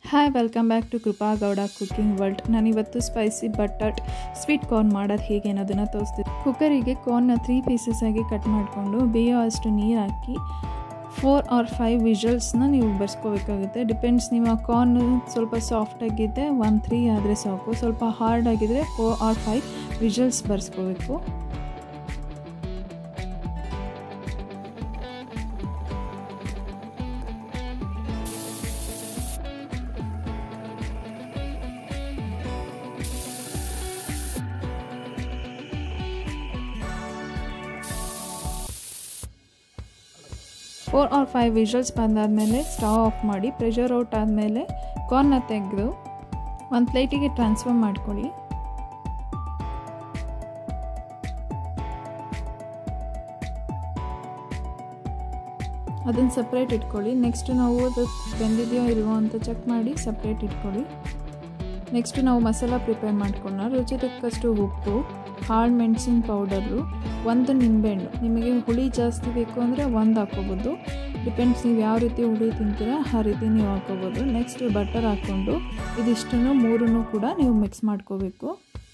hi welcome back to Krupa Gowda cooking world ನಾನಿವತ್ತು spicy but sweet corn ಮಾಡೋದು ಹೇಗೆ ಅನ್ನೋದನ್ನು ತೋರಿಸ್ತೀನಿ ಕುಕ್ಕರಿಗೆ ಕಾರ್ನ್ನ ತ್ರೀ ಪೀಸಸ್ ಆಗಿ ಕಟ್ ಮಾಡಿಕೊಂಡು ಬೇಯೋ ಅಷ್ಟು ನೀರು ಹಾಕಿ ಫೋರ್ ಆರ್ ಫೈವ್ ವಿಷಲ್ಸ್ನ ನೀವು ಬರ್ಸ್ಕೋಬೇಕಾಗುತ್ತೆ ಡಿಪೆಂಡ್ಸ್ ನೀವು ಆ ಕಾರ್ನ್ ಸ್ವಲ್ಪ ಸಾಫ್ಟ್ ಆಗಿದೆ ಒನ್ ತ್ರೀ ಆದರೆ ಸಾಕು ಸ್ವಲ್ಪ ಹಾರ್ಡ್ ಆಗಿದ್ರೆ ಫೋರ್ ಆರ್ ಫೈವ್ ವಿಷಲ್ಸ್ ಬರ್ಸ್ಕೋಬೇಕು ಫೋರ್ ಆರ್ ಫೈವ್ ವಿಷಲ್ಸ್ ಬಂದಾದಮೇಲೆ ಸ್ಟವ್ ಆಫ್ ಮಾಡಿ ಪ್ರೆಷರ್ ಔಟ್ ಆದಮೇಲೆ ಕಾರ್ನ ತೆಗೆದು ಒಂದು ಪ್ಲೇಟಿಗೆ ಟ್ರಾನ್ಸ್ಫರ್ ಮಾಡ್ಕೊಳ್ಳಿ ಅದನ್ನು ಸಪ್ರೇಟ್ ಇಟ್ಕೊಳ್ಳಿ ನೆಕ್ಸ್ಟ್ ನಾವು ಅದು ಬೆಂದಿದೆಯೋ ಇಲ್ವೋ ಅಂತ ಚೆಕ್ ಮಾಡಿ ಸಪ್ರೇಟ್ ಇಟ್ಕೊಳ್ಳಿ ನೆಕ್ಸ್ಟ್ ನಾವು ಮಸಾಲ ಪ್ರಿಪೇರ್ ಮಾಡ್ಕೊಳ್ಳೋಣ ರುಚಿ ತಕ್ಕಷ್ಟು ಉಪ್ಪು ಹಾಳು ಮೆಣಸಿನ ಪೌಡರು ಒಂದು ನಿಂಬೆಹಣ್ಣು ನಿಮಗೆ ಹುಳಿ ಜಾಸ್ತಿ ಬೇಕು ಅಂದರೆ ಒಂದು ಹಾಕೋಬೋದು ಡಿಪೆಂಡ್ಸ್ ನೀವು ಯಾವ ರೀತಿ ಹುಳಿ ತಿಂತೀರಾ ಆ ರೀತಿ ನೀವು ಹಾಕೋಬೋದು ನೆಕ್ಸ್ಟ್ ಬಟರ್ ಹಾಕ್ಕೊಂಡು ಇದಿಷ್ಟನ್ನು ಮೂರನ್ನು ಕೂಡ ನೀವು ಮಿಕ್ಸ್ ಮಾಡ್ಕೋಬೇಕು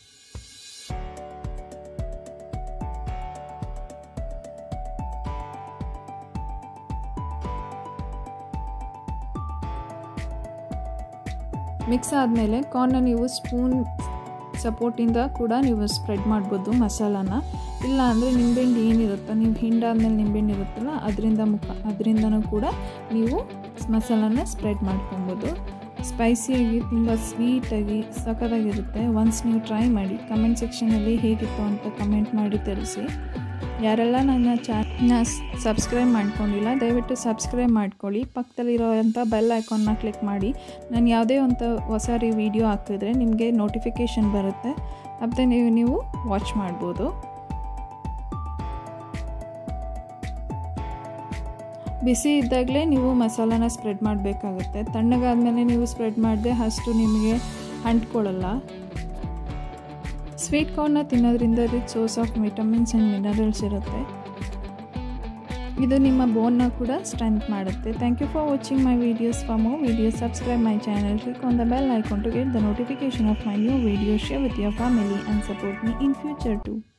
ಮಿಕ್ಸ್ ಆದಮೇಲೆ ಕಾರ್ನ ನೀವು ಸ್ಪೂನ್ ಸಪೋರ್ಟಿಂದ ಕೂಡ ನೀವು ಸ್ಪ್ರೆಡ್ ಮಾಡ್ಬೋದು ಮಸಾಲಾನ ಇಲ್ಲ ಅಂದರೆ ನಿಂಬೆಹಣ್ಣು ಏನಿರುತ್ತೋ ನೀವು ಹಿಂಡಾದ್ಮೇಲೆ ನಿಂಬೆಹಣ್ಣು ಇರುತ್ತಲ್ಲ ಅದರಿಂದ ಮುಖ ಅದರಿಂದನೂ ಕೂಡ ನೀವು ಮಸಾಲಾನ ಸ್ಪ್ರೆಡ್ ಮಾಡ್ಕೊಬೋದು ಸ್ಪೈಸಿಯಾಗಿ ತುಂಬ ಸ್ವೀಟಾಗಿ ಸಖತ್ತಾಗಿರುತ್ತೆ ಒನ್ಸ್ ನೀವು ಟ್ರೈ ಮಾಡಿ ಕಮೆಂಟ್ ಸೆಕ್ಷನಲ್ಲಿ ಹೇಗಿತ್ತು ಅಂತ ಕಮೆಂಟ್ ಮಾಡಿ ತಿಳಿಸಿ ಯಾರೆಲ್ಲ ನನ್ನ ಚಾನಲ್ನ ಸಬ್ಸ್ಕ್ರೈಬ್ ಮಾಡ್ಕೊಂಡಿಲ್ಲ ದಯವಿಟ್ಟು ಸಬ್ಸ್ಕ್ರೈಬ್ ಮಾಡ್ಕೊಳ್ಳಿ ಪಕ್ಕದಲ್ಲಿರೋವಂಥ ಬೆಲ್ ಐಕಾನ್ನ ಕ್ಲಿಕ್ ಮಾಡಿ ನಾನು ಯಾವುದೇ ಒಂದು ಹೊಸ ರೀ ವಿಡಿಯೋ ಹಾಕಿದ್ರೆ ನಿಮಗೆ ನೋಟಿಫಿಕೇಷನ್ ಬರುತ್ತೆ ಮತ್ತು ನೀವು ನೀವು ವಾಚ್ ಮಾಡ್ಬೋದು ಬಿಸಿ ಇದ್ದಾಗಲೇ ನೀವು ಮಸಾಲಾನ ಸ್ಪ್ರೆಡ್ ಮಾಡಬೇಕಾಗುತ್ತೆ ತಣ್ಣಗಾದ್ಮೇಲೆ ನೀವು ಸ್ಪ್ರೆಡ್ ಮಾಡಿದೆ ಅಷ್ಟು ನಿಮಗೆ ಅಂಟ್ಕೊಳ್ಳಲ್ಲ ಸ್ವೀಟ್ ಕಾರ್ನ್ನ ತಿನ್ನೋದ್ರಿಂದ rich source of vitamins and minerals ಇರುತ್ತೆ ಇದು ನಿಮ್ಮ ಬೋನ್ನ ಕೂಡ ಸ್ಟ್ರೆಂತ್ ಮಾಡುತ್ತೆ thank you for watching my videos for more videos subscribe my channel click on the bell icon to get the notification of my new video share with your family and support me in future to